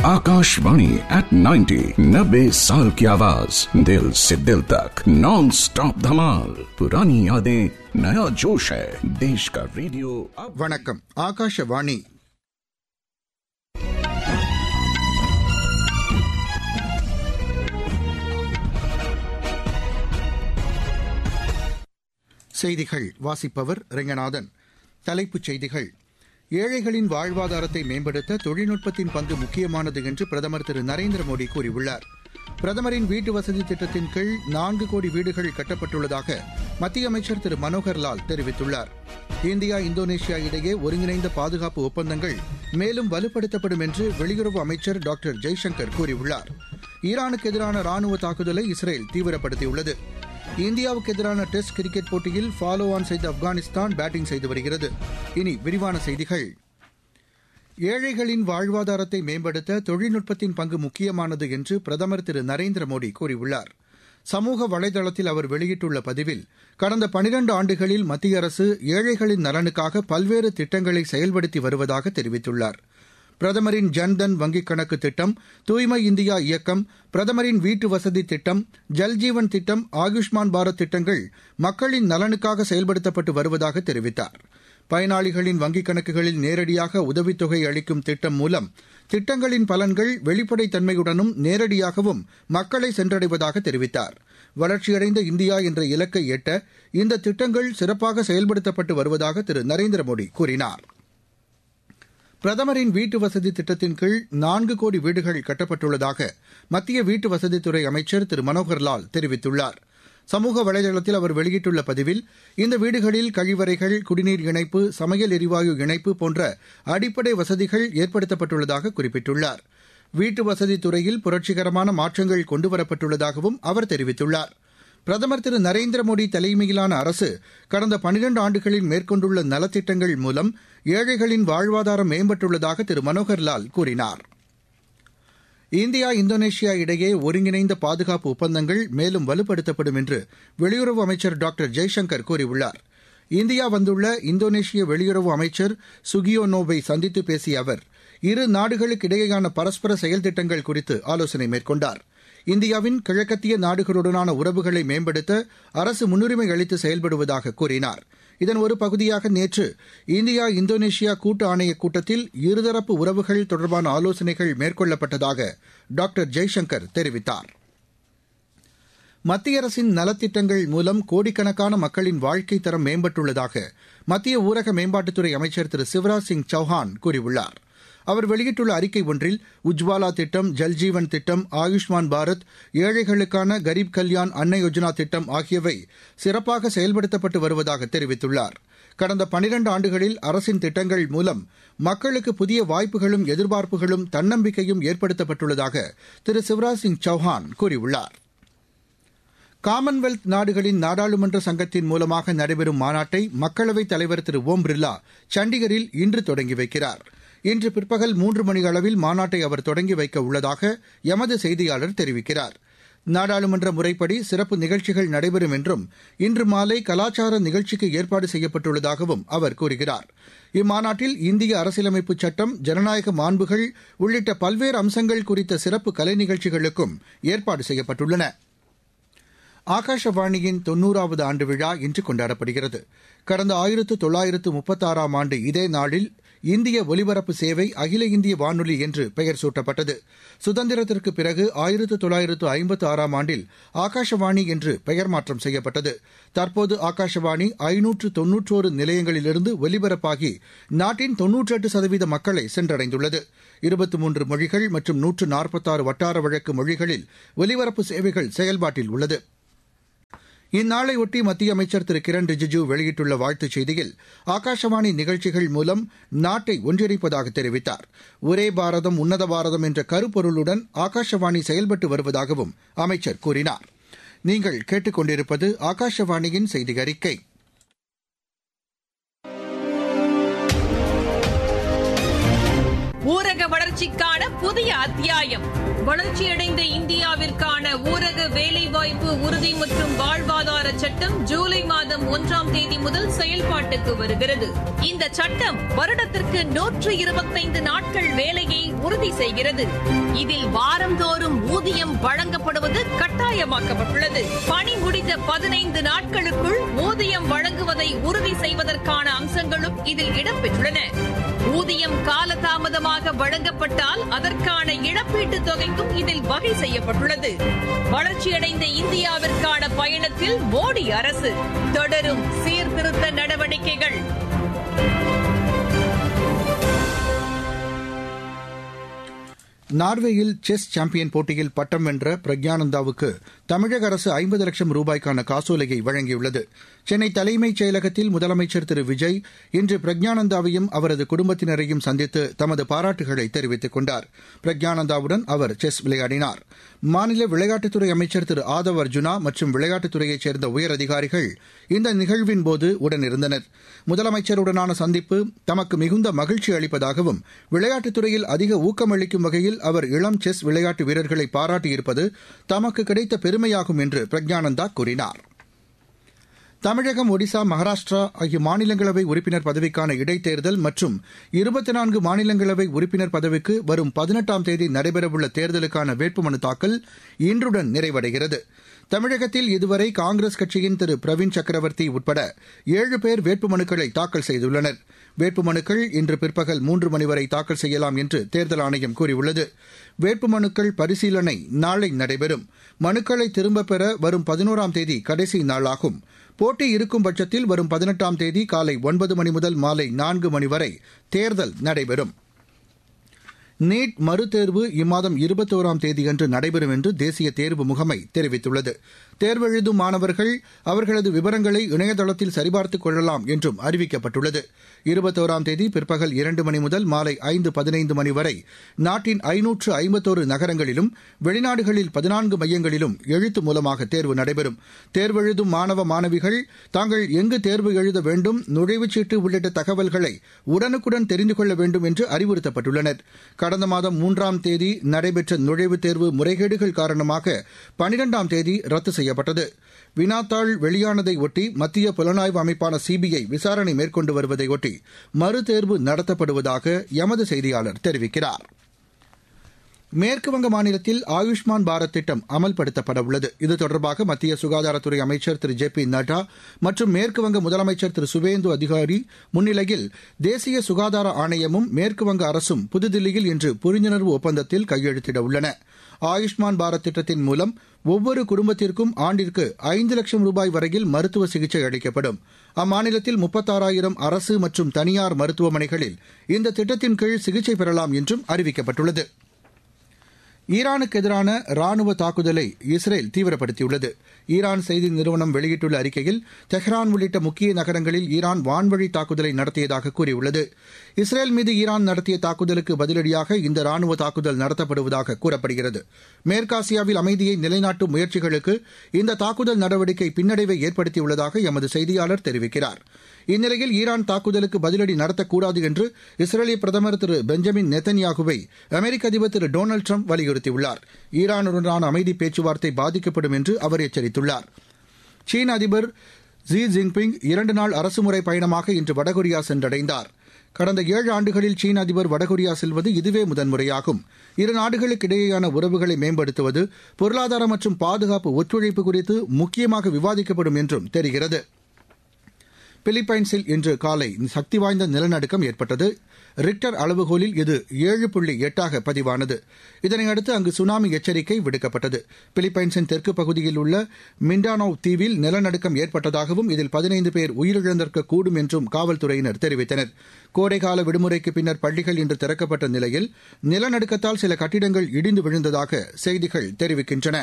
Akashvani eight 90 नब्बे साल की आवाज दिल से दिल तक नॉन स्टॉप धमाल पुरानी यादें नया जोश है देश का रेडियो अब வணக்கம் ஆகாஷவாணி செய்திகள் வாசிப்பவர் ரெங்கநாதன் தலைப்புச் செய்திகள் ஏழைகளின் வாழ்வாதாரத்தை மேம்படுத்த தொழில்நுட்பத்தின் பங்கு முக்கியமானது என்று பிரதமர் திரு நரேந்திர மோடி கூறியுள்ளார் பிரதமரின் வீட்டு வசதி திட்டத்தின் கீழ் நான்கு கோடி வீடுகள் கட்டப்பட்டுள்ளதாக மத்திய அமைச்சர் திரு மனோகர் லால் தெரிவித்துள்ளார் இந்தியா இந்தோனேஷியா இடையே ஒருங்கிணைந்த பாதுகாப்பு ஒப்பந்தங்கள் மேலும் வலுப்படுத்தப்படும் என்று வெளியுறவு அமைச்சர் டாக்டர் ஜெய்சங்கர் கூறியுள்ளார் ஈரானுக்கு எதிரான ராணுவ தாக்குதலை இஸ்ரேல் தீவிரப்படுத்தியுள்ளது இந்தியாவுக்கு எதிரான டெஸ்ட் கிரிக்கெட் போட்டியில் ஃபாலோ ஆன் செய்த ஆப்கானிஸ்தான் பேட்டிங் செய்து வருகிறது இனி விரிவான செய்திகள் ஏழைகளின் வாழ்வாதாரத்தை மேம்படுத்த தொழில்நுட்பத்தின் பங்கு முக்கியமானது என்று பிரதமர் திரு நரேந்திர மோடி கூறியுள்ளார் சமூக வலைதளத்தில் அவர் வெளியிட்டுள்ள பதிவில் கடந்த பனிரண்டு ஆண்டுகளில் மத்திய அரசு ஏழைகளின் நலனுக்காக பல்வேறு திட்டங்களை செயல்படுத்தி வருவதாக தெரிவித்துள்ளார் பிரதமரின் ஜன்தன் வங்கிக் கணக்கு திட்டம் தூய்மை இந்தியா இயக்கம் பிரதமரின் வீட்டு வசதி திட்டம் ஜல்ஜீவன் திட்டம் ஆயுஷ்மான் பாரத் திட்டங்கள் மக்களின் நலனுக்காக செயல்படுத்தப்பட்டு வருவதாக தெரிவித்தார் பயனாளிகளின் வங்கிக் கணக்குகளில் நேரடியாக உதவித்தொகை அளிக்கும் திட்டம் மூலம் திட்டங்களின் பலன்கள் வெளிப்படைத்தன்மையுடனும் நேரடியாகவும் மக்களை சென்றடைவதாக தெரிவித்தார் வளர்ச்சியடைந்த இந்தியா என்ற இலக்கை எட்ட இந்த திட்டங்கள் சிறப்பாக செயல்படுத்தப்பட்டு வருவதாக திரு நரேந்திர மோடி கூறினார் பிரதமரின் வீட்டு வசதி திட்டத்தின் கீழ் நான்கு கோடி வீடுகள் கட்டப்பட்டுள்ளதாக மத்திய வீட்டு வசதித்துறை அமைச்சர் திரு மனோகர் லால் தெரிவித்துள்ளார் சமூக வலைதளத்தில் அவர் வெளியிட்டுள்ள பதிவில் இந்த வீடுகளில் கழிவறைகள் குடிநீர் இணைப்பு சமையல் எரிவாயு இணைப்பு போன்ற அடிப்படை வசதிகள் ஏற்படுத்தப்பட்டுள்ளதாக குறிப்பிட்டுள்ளார் வீட்டு வசதி துறையில் புரட்சிகரமான மாற்றங்கள் கொண்டுவரப்பட்டுள்ளதாகவும் அவர் தெரிவித்துள்ளார் பிரதமர் திரு நரேந்திர மோடி தலைமையிலான அரசு கடந்த பனிரண்டு ஆண்டுகளில் மேற்கொண்டுள்ள நலத்திட்டங்கள் மூலம் ஏழைகளின் வாழ்வாதாரம் மேம்பட்டுள்ளதாக திரு மனோகர் லால் கூறினார் இந்தியா இந்தோனேஷியா இடையே ஒருங்கிணைந்த பாதுகாப்பு ஒப்பந்தங்கள் மேலும் வலுப்படுத்தப்படும் என்று வெளியுறவு அமைச்சர் டாக்டர் ஜெய்சங்கர் கூறியுள்ளார் இந்தியா வந்துள்ள இந்தோனேஷிய வெளியுறவு அமைச்சர் சுகியோனோவை சந்தித்து பேசிய அவர் இரு நாடுகளுக்கிடையேயான பரஸ்பர செயல் திட்டங்கள் குறித்து ஆலோசனை மேற்கொண்டார் இந்தியாவின் கிழக்கத்திய நாடுகளுடனான உறவுகளை மேம்படுத்த அரசு முன்னுரிமை அளித்து செயல்படுவதாக கூறினார் இதன் ஒரு பகுதியாக நேற்று இந்தியா இந்தோனேஷியா கூட்டு ஆணையக் கூட்டத்தில் இருதரப்பு உறவுகள் தொடர்பான ஆலோசனைகள் மேற்கொள்ளப்பட்டதாக டாக்டர் ஜெய்சங்கர் தெரிவித்தார் மத்திய அரசின் நலத்திட்டங்கள் மூலம் கோடிக்கணக்கான மக்களின் வாழ்க்கை தரம் மேம்பட்டுள்ளதாக மத்திய ஊரக மேம்பாட்டுத்துறை அமைச்சர் திரு சிவராஜ் சிங் சௌஹான் கூறியுள்ளார் அவர் வெளியிட்டுள்ள அறிக்கை ஒன்றில் உஜ்வாலா திட்டம் ஜல்ஜீவன் திட்டம் ஆயுஷ்மான் பாரத் ஏழைகளுக்கான கரீப் கல்யாண் அன்ன யோஜனா திட்டம் ஆகியவை சிறப்பாக செயல்படுத்தப்பட்டு வருவதாக தெரிவித்துள்ளார் கடந்த பனிரண்டு ஆண்டுகளில் அரசின் திட்டங்கள் மூலம் மக்களுக்கு புதிய வாய்ப்புகளும் எதிர்பார்ப்புகளும் தன்னம்பிக்கையும் ஏற்படுத்தப்பட்டுள்ளதாக திரு சிவராஜ் சிங் சௌஹான் கூறியுள்ளார் காமன்வெல்த் நாடுகளின் நாடாளுமன்ற சங்கத்தின் மூலமாக நடைபெறும் மாநாட்டை மக்களவைத் தலைவர் திரு ஓம் பிர்லா சண்டிகரில் இன்று தொடங்கி வைக்கிறார் இன்று பிற்பகல் மூன்று மணி அளவில் மாநாட்டை அவர் தொடங்கி வைக்க உள்ளதாக எமது செய்தியாளர் தெரிவிக்கிறார் நாடாளுமன்ற முறைப்படி சிறப்பு நிகழ்ச்சிகள் நடைபெறும் என்றும் இன்று மாலை கலாச்சார நிகழ்ச்சிக்கு ஏற்பாடு செய்யப்பட்டுள்ளதாகவும் அவர் கூறுகிறார் இம்மாநாட்டில் இந்திய அரசியலமைப்பு சட்டம் ஜனநாயக மாண்புகள் உள்ளிட்ட பல்வேறு அம்சங்கள் குறித்த சிறப்பு கலை நிகழ்ச்சிகளுக்கும் ஏற்பாடு செய்யப்பட்டுள்ளன ஆகாஷவாணியின் தொன்னூறாவது ஆண்டு விழா இன்று கொண்டாடப்படுகிறது கடந்த ஆயிரத்து தொள்ளாயிரத்து முப்பத்தாறாம் ஆண்டு இதே நாளில் இந்திய ஒலிபரப்பு சேவை அகில இந்திய வானொலி என்று பெயர் சூட்டப்பட்டது சுதந்திரத்திற்கு பிறகு ஆயிரத்து தொள்ளாயிரத்து ஐம்பத்து ஆறாம் ஆண்டில் ஆகாஷவாணி என்று பெயர் மாற்றம் செய்யப்பட்டது தற்போது ஆகாஷவாணி ஐநூற்று தொன்னூற்றோரு நிலையங்களிலிருந்து ஒலிபரப்பாகி நாட்டின் தொன்னூற்றெட்டு சதவீத மக்களை சென்றடைந்துள்ளது இருபத்தி மூன்று மொழிகள் மற்றும் நூற்று நாற்பத்தாறு வட்டார வழக்கு மொழிகளில் ஒலிபரப்பு சேவைகள் செயல்பாட்டில் உள்ளது இந்நாளையொட்டி மத்திய அமைச்சர் திரு கிரண் ரிஜிஜூ வெளியிட்டுள்ள வாழ்த்துச் செய்தியில் ஆகாஷவாணி நிகழ்ச்சிகள் மூலம் நாட்டை ஒன்றிணைப்பதாக தெரிவித்தார் ஒரே பாரதம் உன்னத பாரதம் என்ற கருப்பொருளுடன் ஆகாஷவாணி செயல்பட்டு வருவதாகவும் அமைச்சர் கூறினார் நீங்கள் கேட்டுக்கொண்டிருப்பது ஆகாஷவாணியின் செய்தி அறிக்கை ஊரக வளர்ச்சிக்கான புதிய அத்தியாயம் வளர்ச்சியடைந்த இந்தியாவிற்கான ஊரக வேலைவாய்ப்பு உறுதி மற்றும் வாழ்வாதார சட்டம் ஜூலை மாதம் ஒன்றாம் தேதி முதல் செயல்பாட்டுக்கு வருகிறது இந்த சட்டம் வருடத்திற்கு நூற்று இருபத்தைந்து நாட்கள் வேலையை உறுதி உறுதி செய்கிறது இதில் வாரந்தோறும் ஊதியம் வழங்கப்படுவது கட்டாயமாக்கப்பட்டுள்ளது பணி முடிந்த பதினைந்து நாட்களுக்குள் ஊதியம் வழங்குவதை உறுதி செய்வதற்கான அம்சங்களும் இதில் இடம்பெற்றுள்ளன ஊதியம் காலதாமதமாக வழங்கப்பட்டால் அதற்கான இழப்பீட்டுத் தொகைக்கும் இதில் வகை செய்யப்பட்டுள்ளது வளர்ச்சியடைந்த இந்தியாவிற்கான பயணத்தில் மோடி அரசு தொடரும் சீர்திருத்த நடவடிக்கைகள் நார்வேயில் செஸ் சாம்பியன் போட்டியில் பட்டம் வென்ற பிரக்யானந்தாவுக்கு தமிழக அரசு ஐம்பது லட்சம் ரூபாய்க்கான காசோலையை வழங்கியுள்ளது சென்னை தலைமைச் செயலகத்தில் முதலமைச்சர் திரு விஜய் இன்று பிரக்யானந்தாவையும் அவரது குடும்பத்தினரையும் சந்தித்து தமது பாராட்டுகளை தெரிவித்துக் கொண்டார் பிரக்யானந்தாவுடன் அவர் செஸ் விளையாடினார் மாநில விளையாட்டுத்துறை அமைச்சர் திரு ஆதவ் அர்ஜுனா மற்றும் விளையாட்டுத்துறையைச் சேர்ந்த உயரதிகாரிகள் இந்த நிகழ்வின்போது உடனிருந்தனர் முதலமைச்சருடனான சந்திப்பு தமக்கு மிகுந்த மகிழ்ச்சி அளிப்பதாகவும் விளையாட்டுத்துறையில் அதிக ஊக்கமளிக்கும் வகையில் அவர் இளம் செஸ் விளையாட்டு வீரர்களை பாராட்டியிருப்பது தமக்கு கிடைத்த பெருமையாகும் என்று பிரக்யானந்தா கூறினார் தமிழகம் ஒடிசா மகாராஷ்டிரா ஆகிய மாநிலங்களவை உறுப்பினர் பதவிக்கான இடைத்தேர்தல் மற்றும் இருபத்தி நான்கு மாநிலங்களவை உறுப்பினர் பதவிக்கு வரும் பதினெட்டாம் தேதி நடைபெறவுள்ள தேர்தலுக்கான வேட்புமனு தாக்கல் இன்றுடன் நிறைவடைகிறது தமிழகத்தில் இதுவரை காங்கிரஸ் கட்சியின் திரு பிரவீன் சக்கரவர்த்தி உட்பட ஏழு பேர் வேட்புமனுக்களை தாக்கல் செய்துள்ளனர் வேட்புமனுக்கள் இன்று பிற்பகல் மூன்று மணி வரை தாக்கல் செய்யலாம் என்று தேர்தல் ஆணையம் கூறியுள்ளது வேட்புமனுக்கள் பரிசீலனை நாளை நடைபெறும் மனுக்களை திரும்பப் பெற வரும் பதினோராம் தேதி கடைசி நாளாகும் போட்டி இருக்கும் பட்சத்தில் வரும் பதினெட்டாம் தேதி காலை ஒன்பது மணி முதல் மாலை நான்கு மணி வரை தேர்தல் நடைபெறும் நீட் மறுதேர்வு இம்மாதம் இருபத்தோராம் தேதியன்று நடைபெறும் என்று தேசிய தேர்வு முகமை தெரிவித்துள்ளது தேர்வெழுதும் மாணவர்கள் அவர்களது விவரங்களை இணையதளத்தில் சரிபார்த்துக் கொள்ளலாம் என்றும் அறிவிக்கப்பட்டுள்ளது இருபத்தோராம் தேதி பிற்பகல் இரண்டு மணி முதல் மாலை ஐந்து பதினைந்து மணி வரை நாட்டின் ஐநூற்று ஐம்பத்தோரு நகரங்களிலும் வெளிநாடுகளில் பதினான்கு மையங்களிலும் எழுத்து மூலமாக தேர்வு நடைபெறும் தேர்வெழுதும் மாணவ மாணவிகள் தாங்கள் எங்கு தேர்வு எழுத வேண்டும் நுழைவுச் சீட்டு உள்ளிட்ட தகவல்களை உடனுக்குடன் தெரிந்து கொள்ள வேண்டும் என்று அறிவுறுத்தப்பட்டுள்ளனர் கடந்த மாதம் மூன்றாம் தேதி நடைபெற்ற நுழைவுத் தேர்வு முறைகேடுகள் காரணமாக பனிரெண்டாம் தேதி ரத்து செய்யப்பட்டது வினாத்தாள் வெளியானதை ஒட்டி மத்திய புலனாய்வு அமைப்பான சிபிஐ விசாரணை மேற்கொண்டு வருவதை ஒட்டி மறுதேர்வு நடத்தப்படுவதாக எமது செய்தியாளர் தெரிவிக்கிறார் மேற்குவங்க மாநிலத்தில் ஆயுஷ்மான் பாரத் திட்டம் அமல்படுத்தப்பட உள்ளது இது தொடர்பாக மத்திய சுகாதாரத்துறை அமைச்சர் திரு ஜே பி நட்டா மற்றும் மேற்குவங்க முதலமைச்சர் திரு சுவேந்து அதிகாரி முன்னிலையில் தேசிய சுகாதார ஆணையமும் மேற்குவங்க அரசும் புதுதில்லியில் இன்று புரிந்துணர்வு ஒப்பந்தத்தில் கையெழுத்திட உள்ளன ஆயுஷ்மான் பாரத் திட்டத்தின் மூலம் ஒவ்வொரு குடும்பத்திற்கும் ஆண்டிற்கு ஐந்து லட்சம் ரூபாய் வரையில் மருத்துவ சிகிச்சை அளிக்கப்படும் அம்மாநிலத்தில் முப்பத்தாறாயிரம் அரசு மற்றும் தனியார் மருத்துவமனைகளில் இந்த திட்டத்தின் கீழ் சிகிச்சை பெறலாம் என்றும் அறிவிக்கப்பட்டுள்ளது ஈரானுக்கு எதிரான ராணுவ தாக்குதலை இஸ்ரேல் தீவிரப்படுத்தியுள்ளது ஈரான் செய்தி நிறுவனம் வெளியிட்டுள்ள அறிக்கையில் தெஹ்ரான் உள்ளிட்ட முக்கிய நகரங்களில் ஈரான் வான்வழி தாக்குதலை நடத்தியதாக கூறியுள்ளது இஸ்ரேல் மீது ஈரான் நடத்திய தாக்குதலுக்கு பதிலடியாக இந்த ராணுவ தாக்குதல் நடத்தப்படுவதாக கூறப்படுகிறது மேற்காசியாவில் அமைதியை நிலைநாட்டும் முயற்சிகளுக்கு இந்த தாக்குதல் நடவடிக்கை பின்னடைவை ஏற்படுத்தியுள்ளதாக எமது செய்தியாளர் தெரிவிக்கிறார் இந்நிலையில் ஈரான் தாக்குதலுக்கு பதிலடி நடத்தக்கூடாது என்று இஸ்ரேலிய பிரதமர் திரு பெஞ்சமின் நெத்தன்யாகுவை அமெரிக்க அதிபர் திரு டொனால்டு ட்ரம்ப் வலியுறுத்தியுள்ளார் ஈரானுடனான அமைதி பேச்சுவார்த்தை பாதிக்கப்படும் என்று அவர் எச்சரித்துள்ளார் சீன அதிபர் ஜி ஜின்பிங் இரண்டு நாள் அரசுமுறை பயணமாக இன்று வடகொரியா சென்றடைந்தார் கடந்த ஏழு ஆண்டுகளில் சீன அதிபர் வடகொரியா செல்வது இதுவே முதன்முறையாகும் இரு நாடுகளுக்கிடையேயான உறவுகளை மேம்படுத்துவது பொருளாதார மற்றும் பாதுகாப்பு ஒத்துழைப்பு குறித்து முக்கியமாக விவாதிக்கப்படும் என்றும் தெரிகிறது பிலிப்பைன்ஸில் இன்று காலை சக்தி வாய்ந்த நிலநடுக்கம் ஏற்பட்டது ரிக்டர் அளவுகோலில் இது ஏழு புள்ளி எட்டாக பதிவானது இதனையடுத்து அங்கு சுனாமி எச்சரிக்கை விடுக்கப்பட்டது பிலிப்பைன்ஸின் தெற்கு பகுதியில் உள்ள மிண்டானோவ் தீவில் நிலநடுக்கம் ஏற்பட்டதாகவும் இதில் பதினைந்து பேர் உயிரிழந்திருக்கக்கூடும் என்றும் காவல்துறையினர் தெரிவித்தனர் கோடைக்கால விடுமுறைக்கு பின்னர் பள்ளிகள் இன்று திறக்கப்பட்ட நிலையில் நிலநடுக்கத்தால் சில கட்டிடங்கள் இடிந்து விழுந்ததாக செய்திகள் தெரிவிக்கின்றன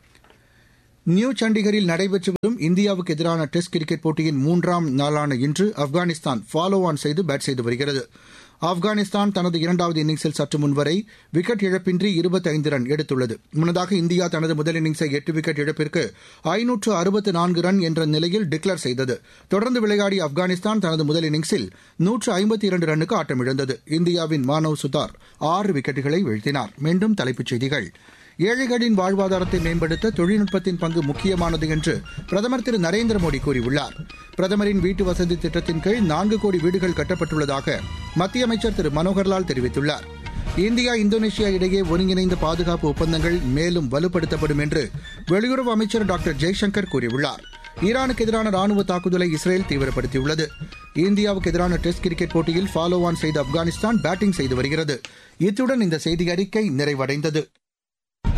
நியூ சண்டிகரில் நடைபெற்று வரும் இந்தியாவுக்கு எதிரான டெஸ்ட் கிரிக்கெட் போட்டியின் மூன்றாம் நாளான இன்று ஆப்கானிஸ்தான் ஃபாலோ ஆன் செய்து பேட் செய்து வருகிறது ஆப்கானிஸ்தான் தனது இரண்டாவது இன்னிங்ஸில் சற்று முன்வரை விக்கெட் இழப்பின்றி இருபத்தைந்து ரன் எடுத்துள்ளது முன்னதாக இந்தியா தனது முதல் இன்னிங்ஸை எட்டு விக்கெட் இழப்பிற்கு ஐநூற்று அறுபத்து நான்கு ரன் என்ற நிலையில் டிக்ளேர் செய்தது தொடர்ந்து விளையாடிய ஆப்கானிஸ்தான் தனது முதல் இன்னிங்ஸில் நூற்று ஐம்பத்தி இரண்டு ரன்னுக்கு ஆட்டமிழந்தது இந்தியாவின் மானவ் சுதார் ஆறு விக்கெட்டுகளை வீழ்த்தினார் மீண்டும் தலைப்புச் செய்திகள் ஏழைகளின் வாழ்வாதாரத்தை மேம்படுத்த தொழில்நுட்பத்தின் பங்கு முக்கியமானது என்று பிரதமர் திரு நரேந்திர மோடி கூறியுள்ளார் பிரதமரின் வீட்டு வசதி திட்டத்தின் கீழ் நான்கு கோடி வீடுகள் கட்டப்பட்டுள்ளதாக மத்திய அமைச்சர் திரு மனோகர்லால் தெரிவித்துள்ளார் இந்தியா இந்தோனேஷியா இடையே ஒருங்கிணைந்த பாதுகாப்பு ஒப்பந்தங்கள் மேலும் வலுப்படுத்தப்படும் என்று வெளியுறவு அமைச்சர் டாக்டர் ஜெய்சங்கர் கூறியுள்ளார் ஈரானுக்கு எதிரான ராணுவ தாக்குதலை இஸ்ரேல் தீவிரப்படுத்தியுள்ளது இந்தியாவுக்கு எதிரான டெஸ்ட் கிரிக்கெட் போட்டியில் ஃபாலோ ஆன் செய்த ஆப்கானிஸ்தான் பேட்டிங் செய்து வருகிறது இத்துடன் இந்த செய்தி அறிக்கை நிறைவடைந்தது